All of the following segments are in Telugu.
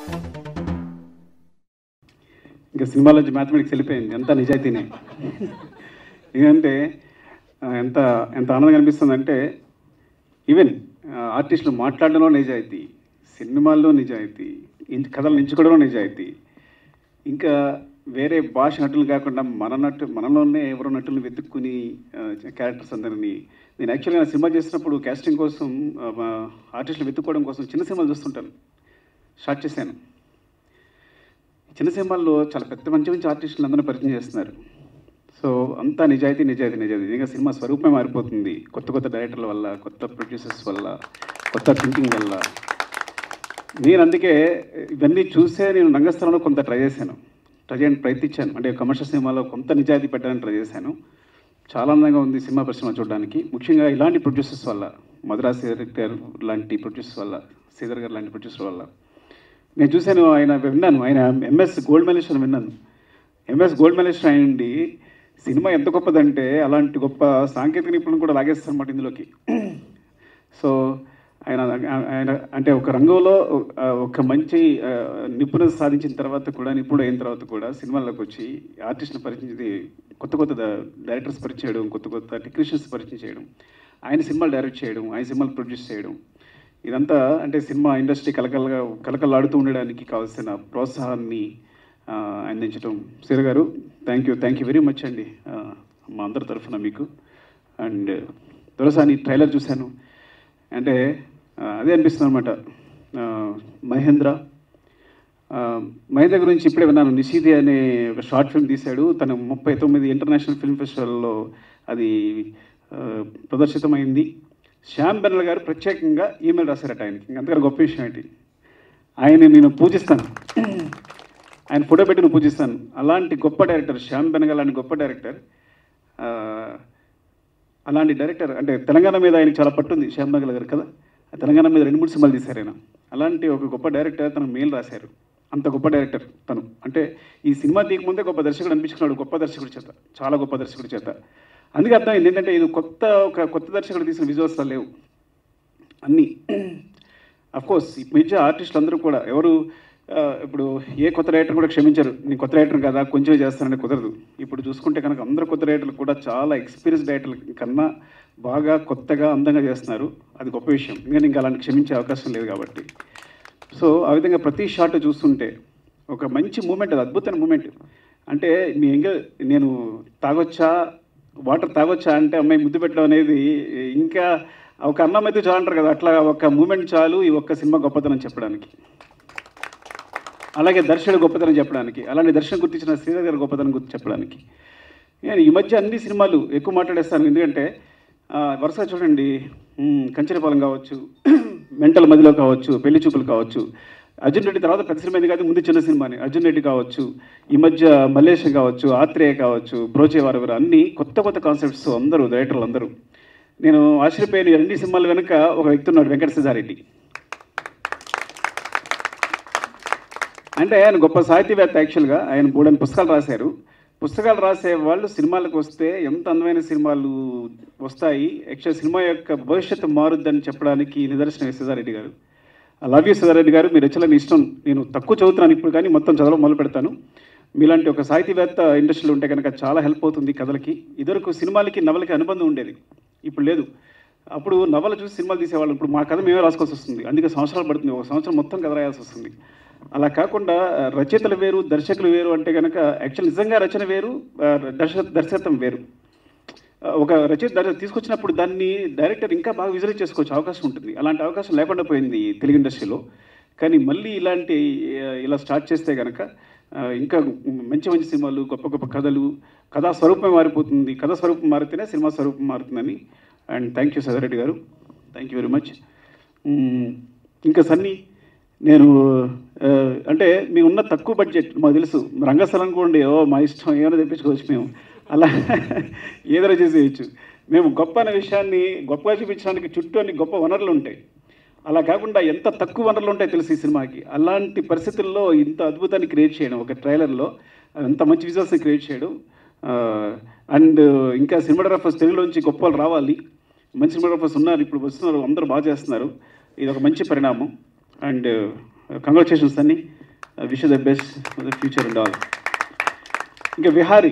ఇంకా సినిమాలో మ్యాథమెటిక్స్ వెళ్ళిపోయింది ఎంత నిజాయితీనే ఎందుకంటే ఆ, ఎంత ఎంత ఆనందంగా అనిపిస్తుందంటే ఈవెన్ ఆర్టిస్టులు మాట్లాడడంలో నిజాయితీ సినిమాల్లో నిజాయితీ ఇంటి కథలు ఎంచుకోవడంలో నిజాయితీ ఇంకా వేరే భాష నటులు కాకుండా మన నటు మనలోనే ఎవరో నటులను వెతుక్కుని క్యారెక్టర్స్ అందరినీ నేను యాక్చువల్గా నా సినిమా చేసినప్పుడు కాస్టింగ్ కోసం ఆ, మా ఆర్టిస్టులు వెతుక్కోవడం కోసం చిన్న సినిమాలు చూస్తుంటాను స్టార్ట్ చేశాను చిన్న సినిమాల్లో చాలా పెద్ద మంచి మంచి ఆర్టిస్టులు అందరూ పరిచయం చేస్తున్నారు సో అంతా నిజాయితీ నిజాయితీ నిజాయితీ నిజంగా సినిమా స్వరూపమే మారిపోతుంది కొత్త కొత్త డైరెక్టర్ల వల్ల కొత్త ప్రొడ్యూసర్స్ వల్ల కొత్త థింకింగ్ వల్ల నేను అందుకే ఇవన్నీ చూసే నేను రంగస్థలంలో కొంత ట్రై చేశాను ట్రై చేయడానికి ప్రయత్నించాను అంటే కమర్షియల్ సినిమాలో కొంత నిజాయితీ పెట్టడానికి ట్రై చేశాను చాలా అందంగా ఉంది సినిమా పరిశ్రమ చూడడానికి ముఖ్యంగా ఇలాంటి ప్రొడ్యూసర్స్ వల్ల మద్రాస్ గారు లాంటి ప్రొడ్యూసర్స్ వల్ల శ్రీధర్ గారు లాంటి ప్రొడ్యూసర్ వల్ల నేను చూశాను ఆయన విన్నాను ఆయన ఎంఎస్ గోల్డ్ మెడలిస్ట్ అని విన్నాను ఎంఎస్ గోల్డ్ మెడలిస్ట్ అయ్యండి సినిమా ఎంత గొప్పదంటే అలాంటి గొప్ప సాంకేతిక నిపుణులను కూడా లాగేస్తారన్నమాట ఇందులోకి సో ఆయన ఆయన అంటే ఒక రంగంలో ఆ, ఒక మంచి ఆ, నిపుణత సాధించిన తర్వాత కూడా నిపుణుడు అయిన తర్వాత కూడా సినిమాల్లోకి వచ్చి ఆర్టిస్ట్ని పరిచయం కొత్త కొత్త డైరెక్టర్స్ పరిచయం చేయడం కొత్త కొత్త టెక్నీషియన్స్ పరిచయం చేయడం ఆయన సినిమాలు డైరెక్ట్ చేయడం ఆయన సినిమాలు ప్రొడ్యూస్ చేయడం ఇదంతా అంటే సినిమా ఇండస్ట్రీ కలకలగా కలకలాడుతూ ఉండడానికి కావాల్సిన ప్రోత్సాహాన్ని ఆ, అందించడం శ్రీర గారు thank you thank you very much అండి ఆ, మా అందరి తరఫున మీకు అండ్ దొరసాని ట్రైలర్ చూశాను అంటే ఆ, అదే అనిపిస్తుంది అనమాట మహేంద్ర ఆ, మహేంద్ర గురించి ఇప్పుడే విన్నాను నిషీది అనే ఒక షార్ట్ ఫిల్మ్ తీశాడు తను ముప్పై తొమ్మిది ఇంటర్నేషనల్ ఫిల్మ్ ఫెస్టివల్లో అది ఆ, ప్రదర్శితమైంది శ్యామ్ బెనల్ గారు ప్రత్యేకంగా ఈమెయిల్ రాశారట ఆయనకి ఇంక అంతగా గొప్ప విషయం ఏంటి ఆయన నేను పూజిస్తాను ఆయన ఫోటో పెట్టి నేను పూజిస్తాను అలాంటి గొప్ప డైరెక్టర్ శ్యామ్ బెనగల్ లాంటి గొప్ప డైరెక్టర్ ఆ, అలాంటి డైరెక్టర్ అంటే తెలంగాణ మీద ఆయనకి చాలా పట్టుంది శ్యామ్ బెనగల్ గారు కదా ఆ తెలంగాణ మీద రెండు మూడు సినిమాలు తీశారు ఆయన అలాంటి ఒక గొప్ప డైరెక్టర్ తనకు మెయిల్ రాశారు అంత గొప్ప డైరెక్టర్ తను అంటే ఈ సినిమా తీయకముందే గొప్ప దర్శకుడు అనిపించుకున్నాడు గొప్ప దర్శకుడి చేత చాలా గొప్ప దర్శకుడి చేత అందుకే అర్థమైంది ఏంటంటే ఇది కొత్త ఒక కొత్త దర్శకుడు తీసిన విజువల్స్ లేవు అన్నీ కోర్స్ ఈ మధ్య ఆర్టిస్టులు అందరూ కూడా ఎవరు ఆ, ఇప్పుడు ఏ కొత్త రైటర్ కూడా క్షమించరు నేను కొత్త రైటర్ కదా కొంచెమే చేస్తానని కుదరదు ఇప్పుడు చూసుకుంటే కనుక అందరు కొత్త రైటర్లు కూడా చాలా ఎక్స్పీరియన్స్ రైటర్ల కన్నా బాగా కొత్తగా అందంగా చేస్తున్నారు అది గొప్ప విషయం ఎందుకంటే ఇంకా అలాంటి క్షమించే అవకాశం లేదు కాబట్టి సో ఆ విధంగా ప్రతి షాట్ చూస్తుంటే ఒక మంచి మూమెంట్ అది అద్భుతమైన మూమెంట్ అంటే మీ ఎంగ నేను తాగొచ్చా వాటర్ తాగొచ్చా అంటే అమ్మాయి ముద్దు పెట్టడం అనేది ఇంకా ఒక అన్నం అయితే చాలు అంటారు కదా అట్లా ఒక మూమెంట్ చాలు ఈ ఒక్క సినిమా గొప్పతనం చెప్పడానికి అలాగే దర్శకుడు గొప్పతనం చెప్పడానికి అలాంటి దర్శనం గుర్తించిన శ్రీధర్ గారి గొప్పతనం గుర్తు చెప్పడానికి నేను ఈ మధ్య అన్ని సినిమాలు ఎక్కువ మాట్లాడేస్తాను ఎందుకంటే ఆ, వరుసగా చూడండి మ్, కంచెరపాలెం కావచ్చు మెంటల్ మదిలో కావచ్చు పెళ్లి చూపులు కావచ్చు అర్జున్ రెడ్డి తర్వాత పెద్ద సినిమా ఇది కాదు ముందు చిన్న సినిమాని అర్జున్ రెడ్డి కావచ్చు ఈ మధ్య మల్లేష్ కావచ్చు ఆత్రేయ కావచ్చు ప్రోచే వారు ఎవరు అన్ని కొత్త కొత్త కాన్సెప్ట్స్ అందరూ డైరెక్టర్లు అందరూ నేను ఆశ్చర్యపోయిన ఈ అన్ని సినిమాల వెనుక ఒక వ్యక్తి ఉన్నాడు వెంకట సిద్ధారెడ్డి అంటే ఆయన గొప్ప సాహితీవేత్త యాక్చువల్గా ఆయన బోడని పుస్తకాలు రాశారు పుస్తకాలు రాసే వాళ్ళు సినిమాలకు వస్తే ఎంత అందమైన సినిమాలు వస్తాయి యాక్చువల్ సినిమా యొక్క భవిష్యత్తు మారుద్దని చెప్పడానికి నిదర్శనం సిద్ధారెడ్డి గారు ఐ లవ్ యూ సిద్ధారెడ్డి గారు మీరు వచ్చేలా ఇష్టం నేను తక్కువ చదువుతున్నాను ఇప్పుడు కానీ మొత్తం చదవడం మొదలు పెడతాను మీలాంటి ఒక సాహితీవేత్త ఇండస్ట్రీలో ఉంటే కనుక చాలా హెల్ప్ అవుతుంది కథలకి ఇదివరకు సినిమాలకి నవలకి అనుబంధం ఉండేది ఇప్పుడు లేదు అప్పుడు నవల చూసి సినిమాలు తీసేవాళ్ళు ఇప్పుడు మా కథ మేమే రాసుకోవాల్సి వస్తుంది అందుకే సంవత్సరాలు పడుతుంది ఒక సంవత్సరం మొత్తం కథ రాయాల్సి వస్తుంది అలా కాకుండా రచయితలు వేరు దర్శకులు వేరు అంటే కనుక యాక్చువల్ నిజంగా రచన వేరు ఆ, దర్శ దర్శకత్వం వేరు ఆ, ఒక రచయిత దర్శ- తీసుకొచ్చినప్పుడు దాన్ని డైరెక్టర్ ఇంకా బాగా విజువలైజ్ చేసుకోవచ్చు అవకాశం ఉంటుంది అలాంటి అవకాశం లేకుండా పోయింది తెలుగు ఇండస్ట్రీలో కానీ మళ్ళీ ఇలాంటి ఆ, ఇలా స్టార్ట్ చేస్తే కనుక ఆ, ఇంకా మంచి మంచి సినిమాలు గొప్ప గొప్ప కథలు కథా స్వరూపం మారిపోతుంది కథ స్వరూపం మారితేనే సినిమా స్వరూపం మారుతుందని అండ్ థ్యాంక్ యూ సదారెడ్డి గారు థ్యాంక్ యూ వెరీ మచ్ ఇంకా సన్నీ నేను ఆ, అంటే మీ ఉన్న తక్కువ బడ్జెట్ మాకు తెలుసు రంగస్థలం కూడా ఓ మా ఇష్టం ఏమైనా తెప్పించుకోవచ్చు మేము అలా ఏదైనా చేసేయచ్చు మేము గొప్ప అనే విషయాన్ని గొప్పగా చూపించడానికి చుట్టూ అన్ని గొప్ప వనరులు ఉంటాయి అలా కాకుండా ఎంత తక్కువ వనరులు ఉంటాయి తెలుసు ఈ సినిమాకి అలాంటి పరిస్థితుల్లో ఇంత అద్భుతాన్ని క్రియేట్ చేయడం ఒక ట్రైలర్లో ఎంత మంచి విజువల్స్ని క్రియేట్ చేయడం అండ్ ఇంకా సినిమాటోగ్రాఫర్స్ తెలుగులోంచి గొప్ప వాళ్ళు రావాలి మంచి సినిమాటోగ్రాఫర్స్ ఉన్నారు ఇప్పుడు వస్తున్నారు అందరూ బాగా చేస్తున్నారు ఇది ఒక మంచి పరిణామం అండ్ కంగ్రాచులేషన్స్ అన్ని wish the best for the future and all ఇంకా విహారీ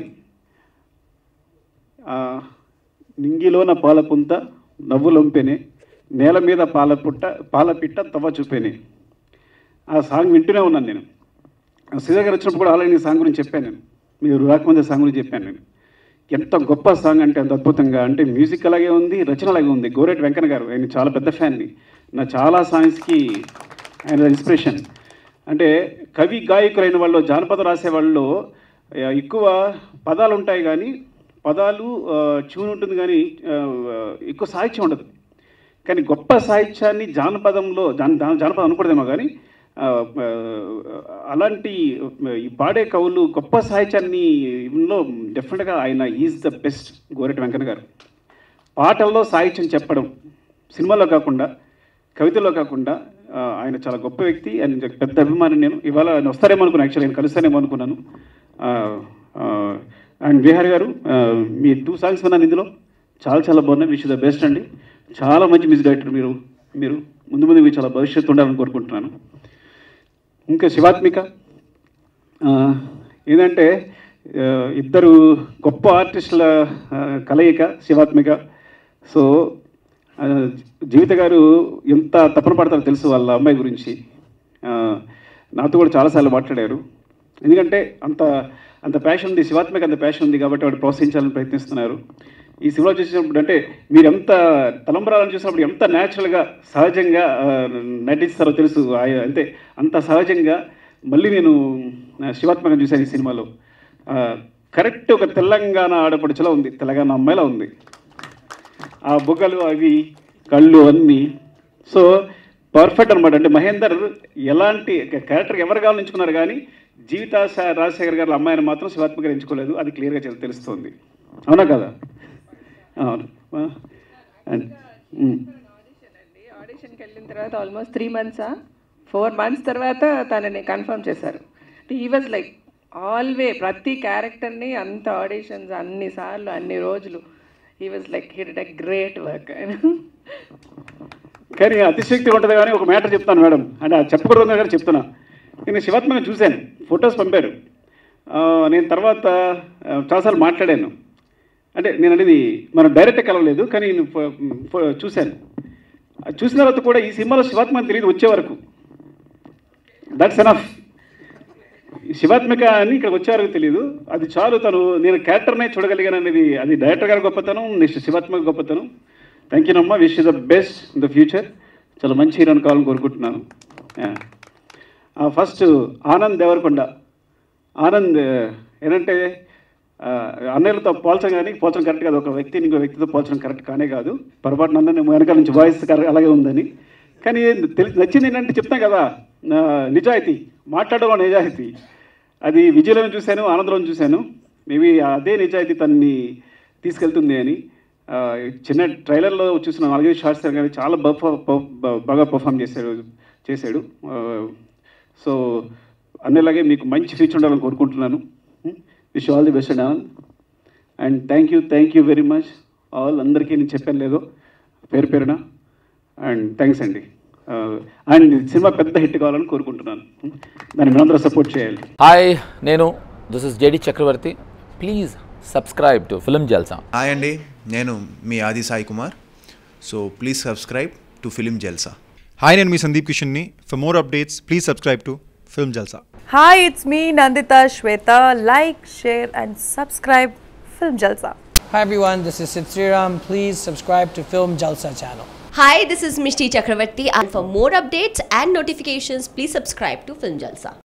ఆ, నింగిలోన పాల పుంత నవ్వులొంపెనే నేల మీద పాల పుట్ట పాల పిట్ట తవ్వ చూపేనే ఆ సాంగ్ వింటూనే ఉన్నాను నేను శ్రీధర్ గారు వచ్చినప్పుడు కూడా ఆల్రెడీ ఈ సాంగ్ గురించి చెప్పాను నేను మీరు రాకముందే సాంగ్ గురించి చెప్పాను నేను ఎంత గొప్ప సాంగ్ అంటే అంత అద్భుతంగా అంటే మ్యూజిక్ అలాగే ఉంది రచన అలాగే ఉంది గోరెట్ వెంకన్న గారు ఆయన చాలా పెద్ద ఫ్యాన్ని నా చాలా సాంగ్స్కి ఆయన ఇన్స్పిరేషన్ అంటే కవి గాయకులైన వాళ్ళు జానపదం రాసే వాళ్ళు ఆ, ఎక్కువ పదాలు ఉంటాయి కానీ పదాలు ఆ, ట్యూన్ ఉంటుంది కానీ ఆ, ఎక్కువ సాహిత్యం ఉండదు కానీ గొప్ప సాహిత్యాన్ని జానపదంలో జాన జాన- జానపదం అనకూడదేమో కానీ ఆ, ఆ, అలాంటి ఈ పాడే కవులు గొప్ప సాహిత్యాన్ని లో డెఫినెట్గా ఆయన is the best Goreti Venkanna గారు పాటల్లో సాహిత్యం చెప్పడం సినిమాలో కాకుండా కవితలో కాకుండా ఆ, ఆయన చాలా గొప్ప వ్యక్తి ఆయన పెద్ద అభిమాని నేను ఇవాళ ఆయన వస్తారేమో అనుకున్నాను యాక్చువల్లీ ఆయన కలుస్తానేమో అనుకున్నాను అండ్ విహార్ గారు ఆ, మీ టూ సాంగ్స్ విన్నాను ఇందులో చాలా చాలా బాగున్నాయి విష్ ద బెస్ట్ అండి చాలా మంచి మ్యూజిక్ డైరెక్టర్ మీరు మీరు ముందు ముందు మీరు చాలా భవిష్యత్తు ఉండాలని కోరుకుంటున్నాను ఇంకా శివాత్మిక ఆ, ఏంటంటే ఆ, ఇద్దరు గొప్ప ఆర్టిస్టుల ఆ, కలయిక శివాత్మిక సో ఆ, జీవిత గారు ఎంత తపన పడతారో తెలుసు వాళ్ళ అమ్మాయి గురించి ఆ, నాతో కూడా చాలాసార్లు మాట్లాడారు ఎందుకంటే అంత అంత ప్యాషన్ ఉంది శివాత్మిక అంత ప్యాషన్ ఉంది కాబట్టి వాడు ప్రోత్సహించాలని ప్రయత్నిస్తున్నారు ఈ సినిమా చూసినప్పుడు అంటే మీరు ఎంత తలంబరాలను చూసినప్పుడు ఎంత న్యాచురల్గా సహజంగా ఆ, నటిస్తారో తెలుసు ఆయ- అంతే అంత సహజంగా మళ్ళీ నేను ఆ, శివాత్మకం చూశాను ఈ సినిమాలో ఆ, కరెక్ట్ ఒక తెలంగాణ ఆడపడుచులా ఉంది తెలంగాణ అమ్మాయిలా ఉంది ఆ బుగ్గలు అవి కళ్ళు అన్నీ సో పర్ఫెక్ట్ అనమాట అంటే మహేందర్ ఎలాంటి క్యారెక్టర్ ఎవరు కావాలని ఎంచుకున్నారు కానీ జీవిత రాజశేఖర్ గారి అమ్మాయిని మాత్రం శివాత్మక గారు ఎంచుకోలేదు అది క్లియర్గా తెలు- తెలుస్తుంది అవునా కదా అవును ఆ, అండ్ ఉమ్. ఆడిషన్ అండి ఆడిషన్కి వెళ్ళిన తర్వాత ఆల్మోస్ట్ త్రీ మంత్సా ఫోర్ మంత్స్ తర్వాత తనని కన్ఫర్మ్ చేశారు ఈ వాజ్ లైక్ ఆల్వే ప్రతి క్యారెక్టర్ని అంత ఆడిషన్స్ అన్ని సార్లు అన్ని రోజులు ఈ was like hit a great work కానీ అతిశక్తి ఉంటుంది కానీ ఒక మ్యాటర్ చెప్తాను మేడం అంటే అది చెప్పకూడదు కానీ చెప్తున్నా నేను శివాత్మని చూశాను ఫొటోస్ పంపారు ఆ, నేను తర్వాత ఆ, చాలాసార్లు మాట్లాడాను అంటే నేను అనేది మనం డైరెక్ట్ కలవలేదు కానీ నేను ఫో- ఫో- చూశాను అది చూసిన తర్వాత కూడా ఈ సినిమాలో శివాత్మ తెలియదు వచ్చే వరకు దట్స్ ఎనఫ్ శివాత్మిక అని ఇక్కడ వచ్చే వరకు తెలియదు అది చాలు తను నేను క్యారెక్టర్నే చూడగలిగాను అనేది అది డైరెక్టర్ గారి గొప్పతనం నెక్స్ట్ శివాత్మక గొప్పతనం థ్యాంక్ యూ నమ్మా wish the best in the future చాలా మంచి హీరోని కావాలని కోరుకుంటున్నాను ఫస్ట్ ఆనంద్ దేవరకొండ ఆనంద్ ఏంటంటే ఆ, అన్నయ్యలతో పోల్చడం కానీ పోల్చడం కరెక్ట్ కాదు ఒక వ్యక్తిని ఇంకో వ్యక్తితో పోల్చడం కరెక్ట్ కానే కాదు పొరపాటున అందరినీ వెనకాల నుంచి వాయిస్ అలాగే ఉందని కానీ తెలిసి నచ్చింది ఏంటంటే చెప్తాం కదా నా నిజాయితీ మాట్లాడడంలో నిజాయితీ అది విజయలో చూశాను ఆనందలో చూశాను మేబీ అదే నిజాయితీ తన్ని తీసుకెళ్తుంది అని ఆ, చిన్న ట్రైలర్లో చూసిన నాలుగైదు షార్ట్స్ కానీ చాలా బఫ- ప- బ- బాగా పర్ఫామ్ చేశాడు చేశాడు ఆ, సో అన్నలాగే మీకు మంచి ఫ్యూచర్ ఉండాలని కోరుకుంటున్నాను wish all the best and Anand and thank you thank you very much all అందరికీ నేను చెప్పాను లేదో పేరు పేరున అండ్ థ్యాంక్స్ అండి అండ్ సినిమా పెద్ద హిట్ కావాలని కోరుకుంటున్నాను దాన్ని మీరందరూ సపోర్ట్ చేయాలి హాయ్ నేను this is JD Chakravarthy please subscribe to film Jalsa hi అండి నేను మీ Aadi Sai Kumar so please subscribe to film Jalsa hi నేను మీ సందీప్ కిషన్ని for more updates please subscribe to film Jalsa Hi, it's me Nandita Shweta. Like, share, and subscribe Film Jalsa. Hi everyone, this is Sid Sriram. Please subscribe to Film Jalsa channel. Hi, this is Mishti Chakravarti, and for more updates and notifications, please subscribe to Film Jalsa.